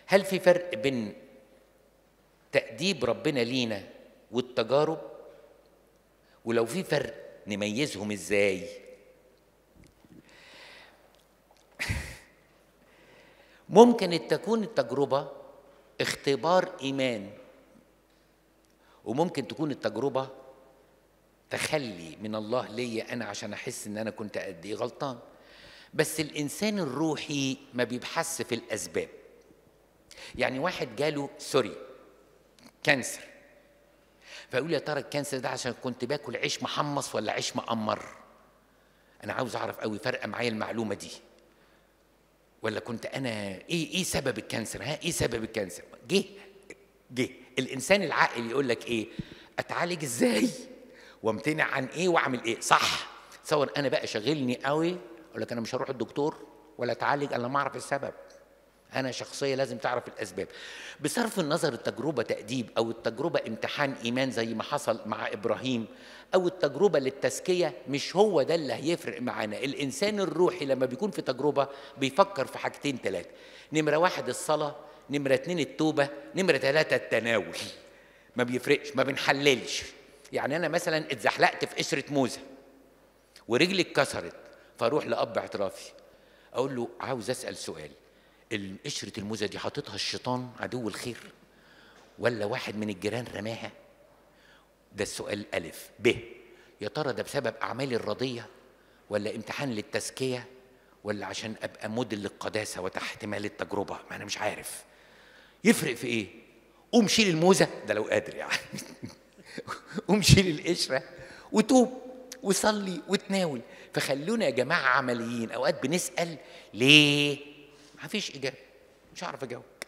هل في فرق بين تأديب ربنا لينا والتجارب ولو في فرق نميزهم ازاي ممكن أن تكون التجربة اختبار إيمان وممكن تكون التجربة تخلي من الله ليا أنا عشان أحس إن أنا كنت قد إيه غلطان بس الإنسان الروحي ما بيبحث في الأسباب يعني واحد جاله سوري كانسر فيقول يا ترى الكانسر ده عشان كنت باكل عيش محمص ولا عيش مقمر انا عاوز اعرف قوي فرق معايا المعلومه دي ولا كنت انا ايه ايه سبب الكانسر ها ايه سبب الكانسر جه جه الانسان العاقل يقول لك ايه اتعالج ازاي وامتنع عن ايه واعمل ايه صح تصور انا بقى شغلني قوي اقول لك انا مش هروح الدكتور ولا اتعالج الا ما اعرف السبب انا شخصيه لازم تعرف الاسباب بصرف النظر التجربه تاديب او التجربه امتحان ايمان زي ما حصل مع ابراهيم او التجربه للتزكيه مش هو ده اللي هيفرق معانا الانسان الروحي لما بيكون في تجربه بيفكر في حاجتين ثلاثه نمره واحد الصلاه نمره اتنين التوبه نمره ثلاثه التناول ما بيفرقش ما بنحللش يعني انا مثلا اتزحلقت في قشره موزه ورجلي اتكسرت فاروح لاب اعترافي اقول له عاوز اسال سؤال قشرة الموزة دي حاططها الشيطان عدو الخير ولا واحد من الجيران رماها ده السؤال ألف ب يا ترى ده بسبب أعمالي الرضية ولا امتحان للتزكية ولا عشان أبقى موديل للقداسة وتحتمال التجربة ما أنا مش عارف يفرق في إيه قوم شيل الموزة ده لو قادر يعني قوم شيل القشرة وتوب وصلي وتناول فخلونا يا جماعة عمليين أوقات بنسأل ليه ما فيش إجابة مش هعرف أجاوب